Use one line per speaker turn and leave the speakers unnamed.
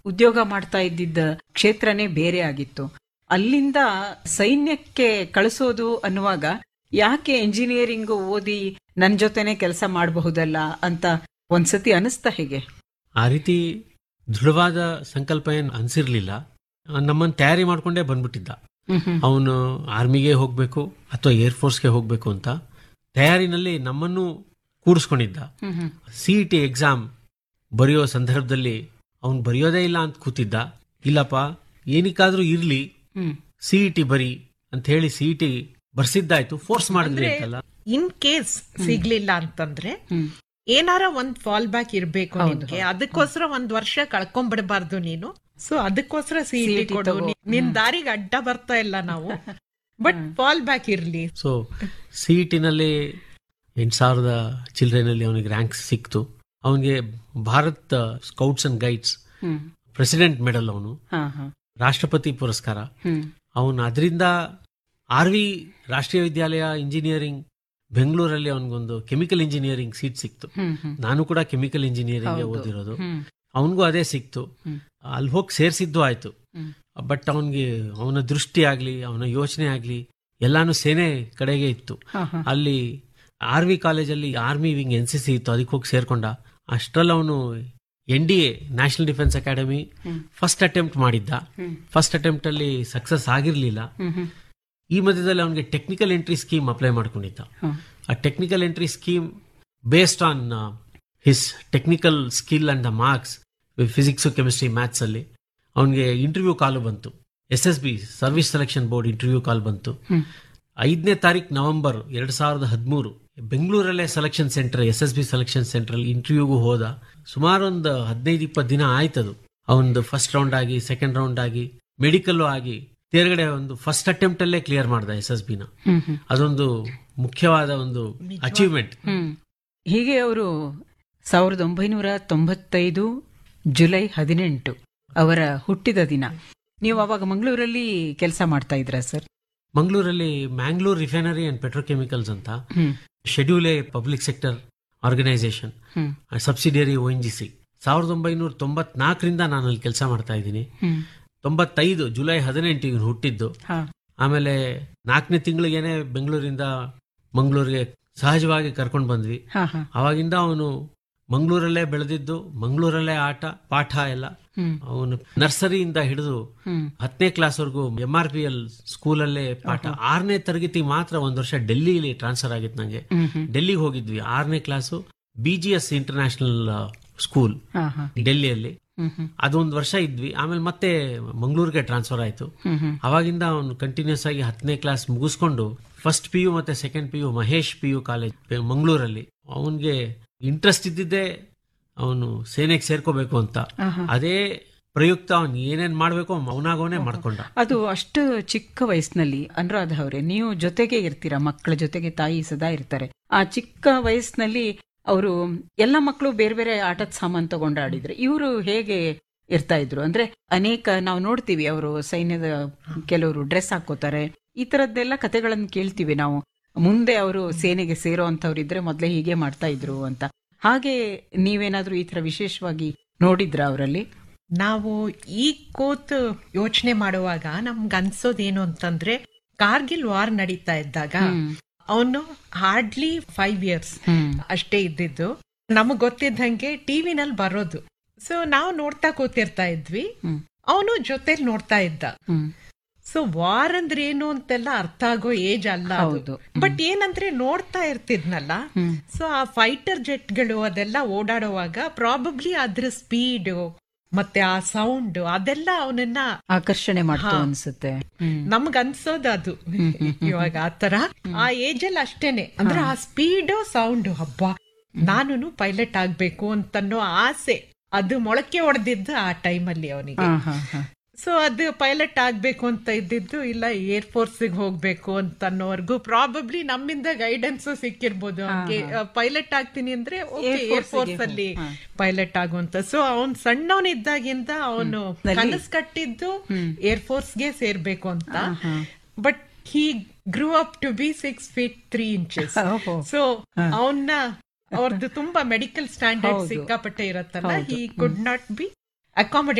ಉದ್ಯೋಗ ಮಾಡ್ತಾ ಇದ್ದಿದ್ದ ಕ್ಷೇತ್ರನೇ ಬೇರೆ ಆಗಿತ್ತು ಅಲ್ಲಿಂದ ಸೈನ್ಯಕ್ಕೆ ಕಳಿಸೋದು ಅನ್ನುವಾಗ ಯಾಕೆ ಎಂಜಿನಿಯರಿಂಗ್ ಓದಿ ನನ್ ಜೊತೆನೆ ಕೆಲಸ ಮಾಡಬಹುದಲ್ಲ ಅಂತ ಒಂದ್ಸತಿ ಅನಿಸ್ತಾ ಹೇಗೆ
ಆ ರೀತಿ ದೃಢವಾದ ಸಂಕಲ್ಪ ಏನು ಅನ್ಸಿರ್ಲಿಲ್ಲ ನಮ್ಮನ್ನು ತಯಾರಿ ಮಾಡ್ಕೊಂಡೇ ಬಂದ್ಬಿಟ್ಟಿದ್ದ ಅವನು ಆರ್ಮಿಗೆ ಹೋಗ್ಬೇಕು ಅಥವಾ ಏರ್ ಫೋರ್ಸ್ಗೆ ಹೋಗ್ಬೇಕು ಅಂತ ತಯಾರಿನಲ್ಲಿ ನಮ್ಮನ್ನು ಕೂಡಿಸ್ಕೊಂಡಿದ್ದ ಸಿ ಟಿ ಎಕ್ಸಾಮ್ ಬರೆಯೋ ಸಂದರ್ಭದಲ್ಲಿ ಅವನು ಬರೆಯೋದೇ ಇಲ್ಲ ಅಂತ ಕೂತಿದ್ದ ಇಲ್ಲಪ್ಪ ಏನಕ್ಕಾದ್ರೂ ಇರ್ಲಿ ಸಿ ಟಿ ಬರಿ ಅಂತ ಹೇಳಿ ಸಿ ಟಿ ಬರ್ಸಿದ್ದಾಯ್ತು ಫೋರ್ಸ್ ಮಾಡಿದ್ವಿ ಅಂತಲ್ಲ
ಇನ್ ಕೇಸ್ ಸಿಗ್ಲಿಲ್ಲ ಅಂತಂದ್ರೆ ಏನಾರ ಒಂದ್ ಫಾಲ್ ಬ್ಯಾಕ್ ಇರ್ಬೇಕು ನಿನ್ಗೆ ಅದಕ್ಕೋಸ್ಕರ ಒಂದ್ ವರ್ಷ ಕಳ್ಕೊಂಡ್ಬಿಡಬಾರ್ದು ನೀನು ಸೊ ಅದಕ್ಕೋಸ್ಕರ ಸಿಟಿ ಕೊಡು ನೀ- ನಿನ್ ದಾರಿಗೆ ಅಡ್ಡ ಬರ್ತಾ ಇಲ್ಲ ನಾವು ಬಟ್ ಫಾಲ್ ಬ್ಯಾಕ್ ಇರ್ಲಿ
ಸೊ ಸಿ ಟಿನಲ್ಲಿ ಎಂಟು ಸಾವಿರದ ಚಿಲ್ಡ್ರನಲ್ಲಿ ಅವನಿಗೆ ರ್ಯಾಂಕ್ ಸಿಕ್ತು ಅವನಿಗೆ Bharat scouts and guides president medal ಅವನು
ಹಾ ಹಾ
ರಾಷ್ಟ್ರಪತಿ ಪುರಸ್ಕಾರ
ಹ್ಮ್
ಅವನು ಅದರಿಂದ ಆರ್ ವಿ ರಾಷ್ಟ್ರೀಯ ವಿದ್ಯಾಲಯ ಇಂಜಿನಿಯರಿಂಗ್ ಬೆಂಗಳೂರಲ್ಲಿ ಅವನಿಗೊಂದು ಕೆಮಿಕಲ್ ಇಂಜಿನಿಯರಿಂಗ್ ಸೀಟ್ ಸಿಕ್ತು
ಹ್ಮ್ ಹ್ಮ್
ನಾನು ಕೂಡ ಕೆಮಿಕಲ್ ಇಂಜಿನಿಯರಿಂಗ್
ಹೌದು.
ಓದಿರೋದು
ಹ್ಮ್
ಅವನಿಗೂ ಅದೇ ಸಿಕ್ತು
ಹ್ಮ್.
ಅಲ್ಲಿ ಹೋಗಿ ಸೇರಿಸಿದ್ದು ಆಯ್ತು
ಹ್ಮ್.
ಬಟ್ ಅವನಿಗೆ ಅವನ ದೃಷ್ಟಿ ಆಗ್ಲಿ ಅವನ ಯೋಚನೆ ಆಗ್ಲಿ ಎಲ್ಲಾನು ಸೇನೆ ಕಡೆಗೆ ಇತ್ತು
ಹಾ ಹಾ
ಅಲ್ಲಿ ಆರ್ ವಿ ಕಾಲೇಜಲ್ಲಿ army wing N C C ಇತ್ತು ಅದಕ್ಕೆ ಹೋಗಿ ಸೇರ್ಕೊಂಡ ಅಷ್ಟರಲ್ಲಿ ಅವನು N D A national defence academy first attempt ಮಾಡಿದ್ದ
ಹ್ಮ್.
ಫಸ್ಟ್ ಅಟೆಂಪ್ಟ್ ಅಲ್ಲಿ ಸಕ್ಸಸ್ ಆಗಿರ್ಲಿಲ್ಲ
ಹ್ಮ್ ಹ್ಮ್
ಈ ಮಧ್ಯದಲ್ಲಿ ಅವನಿಗೆ ಟೆಕ್ನಿಕಲ್ ಎಂಟ್ರಿ ಸ್ಕೀಮ್ ಅಪ್ಲೈ ಮಾಡ್ಕೊಂಡಿದ್ದ
ಹ್ಮ್.
ಆ technical entry scheme based on his technical skill and the marks physics chemistry maths ಅಲ್ಲಿ ಅವನಿಗೆ ಇಂಟರ್ವ್ಯೂ ಕಾಲು ಬಂತು S S B service selection board interview call ಬಂತು
ಹ್ಮ್.
ಐದನೇ ತಾರೀಕು ನವೆಂಬರ್ ಎರಡ್ ಸಾವಿರದ ಹದಿಮೂರು ಬೆಂಗಳೂರಲ್ಲೇ selection centre S S B selection centre ಅಲ್ಲಿ ಇಂಟರ್ವ್ಯೂಗೂ ಹೋದ ಸುಮಾರು ಒಂದು ಹದಿನೈದು ಇಪ್ಪತ್ತು ದಿನ ಆಯ್ತದು ಅವನದು ಫಸ್ಟ್ ರೌಂಡ್ ಆಗಿ ಸೆಕೆಂಡ್ ರೌಂಡ್ ಆಗಿ ಮೆಡಿಕಲ್ ಆಗಿ ತೇರ್ಗಡೆ ಒಂದು ಫಸ್ಟ್ ಅಟೆಂಪ್ಟ್ ಅಲ್ಲೇ ಕ್ಲಿಯರ್ ಮಾಡ್ದ ಎಸ್ ಎಸ್ ಬಿನ
ಹ್ಮ್ ಹ್ಮ್
ಅದೊಂದು ಮುಖ್ಯವಾದ ಒಂದು ಅಚೀವ್ಮೆಂಟ್
ಹ್ಮ್ ಹೀಗೆ ಅವರು ಸಾವಿರದ ಒಂಬೈನೂರ ತೊಂಬತ್ತೈದು ಜುಲೈ ಹದಿನೆಂಟು ಅವರ ಹುಟ್ಟಿದ ದಿನ ನೀವು ಅವಾಗ ಮಂಗಳೂರಲ್ಲಿ ಕೆಲಸ ಮಾಡ್ತಾ ಇದ್ರಾ ಸರ್
ಮಂಗಳೂರಲ್ಲಿ ಮ್ಯಾಂಗ್ಳೂರ್ ರಿಫೈನರಿ ಅಂಡ್ ಪೆಟ್ರೋಕೆಮಿಕಲ್ಸ್ ಅಂತ
ಹ್ಮ್
schedule A public sector organisation
hmm
subsidiary O N G C ಸಾವಿರದ ಒಂಬೈನೂರ ತೊಂಬತ್ನಾಲ್ಕರಿಂದ ನಾನು ಅಲ್ಲಿ ಕೆಲಸ ಮಾಡ್ತಾ ಇದ್ದೀನಿ
ಹ್ಮ್
ತೊಂಬತ್ತೈದು ಜುಲೈ ಹದಿನೆಂಟು ಇವನು ಹುಟ್ಟಿದ್ದು
ಹಾ
ಆಮೇಲೆ ನಾಲ್ಕನೇ ತಿಂಗಳಿಗೇನೆ ಬೆಂಗಳೂರಿಂದ ಮಂಗಳೂರಿಗೆ ಸಹಜವಾಗಿ ಕರ್ಕೊಂಡು ಬಂದ್ವಿ
ಹಾ ಹಾ
ಅವಾಗಿಂದ ಅವನು ಮಂಗಳೂರಲ್ಲೇ ಬೆಳೆದಿದ್ದು ಮಂಗಳೂರಲ್ಲೇ ಆಟ ಪಾಠ ಎಲ್ಲ
ಹ್ಮ್
ಅವನು ನರ್ಸರಿಯಿಂದ ಹಿಡಿದು
ಹ್ಮ್
ಹತ್ತನೇ ಕ್ಲಾಸ್ವರೆಗೂ ಎಂ ಆರ್ ಪಿ ಎಲ್ ಸ್ಕೂಲಲ್ಲೇ ಪಾಠ ಆರನೇ ತರಗತಿ ಮಾತ್ರ ಒಂದ್ ವರ್ಷ ಡೆಲ್ಲಿಲಿ ಟ್ರಾನ್ಸ್ಫರ್ ಆಗಿತ್ತು ನಂಗೆ
ಹ್ಮ್ ಹ್ಮ್
ಡೆಲ್ಲಿಗೆ ಹೋಗಿದ್ವಿ ಆರನೇ class B G S international school
ಹಾ ಹಾ
ಡೆಲ್ಲಿಯಲ್ಲಿ
ಹ್ಮ್ ಹ್ಮ್
ಅದೊಂದು ವರ್ಷ ಇದ್ವಿ ಆಮೇಲೆ ಮತ್ತೆ ಮಂಗಳೂರಿಗೆ ಟ್ರಾನ್ಸ್ಫರ್ ಆಯ್ತು
ಹ್ಮ್ ಹ್ಮ್
ಅವಾಗಿಂದ ಅವನು ಕಂಟಿನ್ಯೂಸ್ ಆಗಿ ಹತ್ತನೇ ಕ್ಲಾಸ್ ಮುಗಿಸ್ಕೊಂಡು ಫಸ್ಟ್ ಪಿ ಯು ಮತ್ತೆ second P U Mahesh P U college ಮಂಗಳೂರಲ್ಲಿ ಅವನಿಗೆ ಇಂಟ್ರೆಸ್ಟ್ ಇದ್ದಿದ್ದೇ ಅವನು ಸೇನೆಗೆ ಸೇರ್ಕೋಬೇಕು ಅಂತ
ಆಹಾ.
ಅದೇ ಪ್ರಯುಕ್ತ ಅವನು ಏನೇನ್ ಮಾಡ್ಬೇಕು ಅವನಾಗವನೇ ಮಾಡ್ಕೊಂಡ
ಅದು ಅಷ್ಟು ಚಿಕ್ಕ ವಯಸ್ಸಿನಲ್ಲಿ ಅನುರಾಧ ಅವರೇ ನೀವು ಜೊತೆಗೆ ಇರ್ತೀರಾ ಮಕ್ಕಳ ಜೊತೆಗೆ ತಾಯಿ ಸದಾ ಇರ್ತಾರೆ ಆ ಚಿಕ್ಕ ವಯಸ್ಸಿನಲ್ಲಿ ಅವರು ಎಲ್ಲ ಮಕ್ಕಳು ಬೇರೆ ಬೇರೆ ಆಟದ ಸಾಮಾನು ತಗೊಂಡು ಆಡಿದ್ರೆ ಇವರು ಹೇಗೆ ಇರ್ತಾ ಇದ್ರು ಅಂದ್ರೆ ಅನೇಕ ನಾವು ನೋಡ್ತೀವಿ ಅವರು ಸೈನ್ಯದ ಕೆಲವರು ಡ್ರೆಸ್ ಹಾಕೋತಾರೆ ಈ ತರದ್ದೆಲ್ಲ ಕತೆಗಳನ್ನು ಕೇಳ್ತೀವಿ ನಾವು ಮುಂದೆ ಅವರು ಸೇನೆಗೆ ಸೇರೋ ಅಂತವ್ರು ಇದ್ರೆ ಮೊದ್ಲೇ ಹೀಗೆ ಮಾಡ್ತಾ ಇದ್ರು ಅಂತ ಹಾಗೆ ನೀವೇನಾದ್ರೂ ಈ ತರ ವಿಶೇಷವಾಗಿ ನೋಡಿದ್ರ ಅವರಲ್ಲಿ
ನಾವು ಈ ಕೂತು ಯೋಚನೆ ಮಾಡುವಾಗ ನಮ್ಗೆ ಅನ್ಸೋದೇನು ಅಂತಂದ್ರೆ ಕಾರ್ಗಿಲ್ ವಾರ್ ನಡೀತಾ ಇದ್ದಾಗ ಅವನು ಹಾರ್ಡ್ಲಿ ಫೈವ್ ಇಯರ್ಸ್
ಹ್ಮ್
ಅಷ್ಟೇ ಇದ್ದಿದ್ದು ನಮಗ್ ಗೊತ್ತಿದ್ದಂಗೆ ಟಿವಿನಲ್ಲಿ ಬರೋದು ಸೊ ನಾವು ನೋಡ್ತಾ ಕೂತಿರ್ತಾ ಇದ್ವಿ
ಹ್ಮ್.
ಅವನು ಜೊತೆಲಿ ನೋಡ್ತಾ ಇದ್ದ
ಹ್ಮ್
ಸೊ ವಾರ್ ಅಂದ್ರೆ ಏನು ಅಂತೆಲ್ಲ ಅರ್ಥ ಆಗೋ ಏಜ್ ಅಲ್ಲ
ಹೌದು.
ಬಟ್ ಏನಂದ್ರೆ ನೋಡ್ತಾ ಇರ್ತಿದ್ನಲ್ಲ
ಹ್ಮ್.
ಸೊ ಆ ಫೈಟರ್ ಜೆಟ್ಗಳು ಅದೆಲ್ಲ ಓಡಾಡುವಾಗ ಪ್ರಾಬಬ್ಲಿ ಅದ್ರ ಸ್ಪೀಡ್ ಮತ್ತೆ ಆ ಸೌಂಡ್ ಅದೆಲ್ಲ ಅವನನ್ನ
ಆಕರ್ಷಣೆ ಮಾಡ್ತು ಅನ್ಸುತ್ತೆ ಹ್ಮ್.
ನಮ್ಗ್ ಅನ್ಸೋದು ಅದು ಇವಾಗ ಆತರ ಆ ಏಜ್ ಅಲ್ಲಿ ಅಷ್ಟೇನೆ ಅಂದ್ರೆ ಆ ಸ್ಪೀಡ್ ಸೌಂಡ್ ಹಬ್ಬ ನಾನು ಪೈಲಟ್ ಆಗ್ಬೇಕು ಅಂತನ್ನೋ ಆಸೆ ಅದು ಮೊಳಕೆ ಹೊಡೆದಿದ್ದು ಆ ಟೈಮಲ್ಲಿ ಅವನಿಗೆ
ಹಾ, ಹಾ, ಹಾ.
ಸೊ ಅದು ಪೈಲಟ್ ಆಗ್ಬೇಕು ಅಂತ ಇದ್ದಿದ್ದು ಇಲ್ಲ ಏರ್ ಫೋರ್ಸ್ ಹೋಗ್ಬೇಕು ಅಂತ ಅನ್ನೋವರೆಗೂ ಪ್ರಾಬಬ್ಲಿ ನಮ್ಮಿಂದ ಗೈಡೆನ್ಸ್ ಸಿಕ್ಕಿರ್ಬೋದು ಅವ್ನಿಗೆ ಪೈಲಟ್ ಆಗ್ತೀನಿ ಅಂದ್ರೆ
Air
ಏರ್
Force ಗೆ
ಫೋರ್ಸ್ ಅಲ್ಲಿ
ಹಾ.
ಪೈಲಟ್ ಆಗುವಂತ ಸೊ ಅವನ್ ಸಣ್ಣವನಿದ್ದಾಗಿಂದ ಅವನು ಕನಸು ಕಟ್ಟಿದ್ದು ಏರ್ ಫೋರ್ಸ್ ಗೆ ಸೇರ್ಬೇಕು ಅಂತ but he grew up to be six feet three inches
ಓಹೋ.
ಸೊ ಅವನ್ನ ಅವ್ರದ್ದು ತುಂಬಾ ಮೆಡಿಕಲ್ ಸ್ಟ್ಯಾಂಡರ್ಡ್
ಹೌದು.
ಸಿಕ್ಕಾಪಟ್ಟೆ ಇರತ್ತಲ್ಲ he could not be accommodate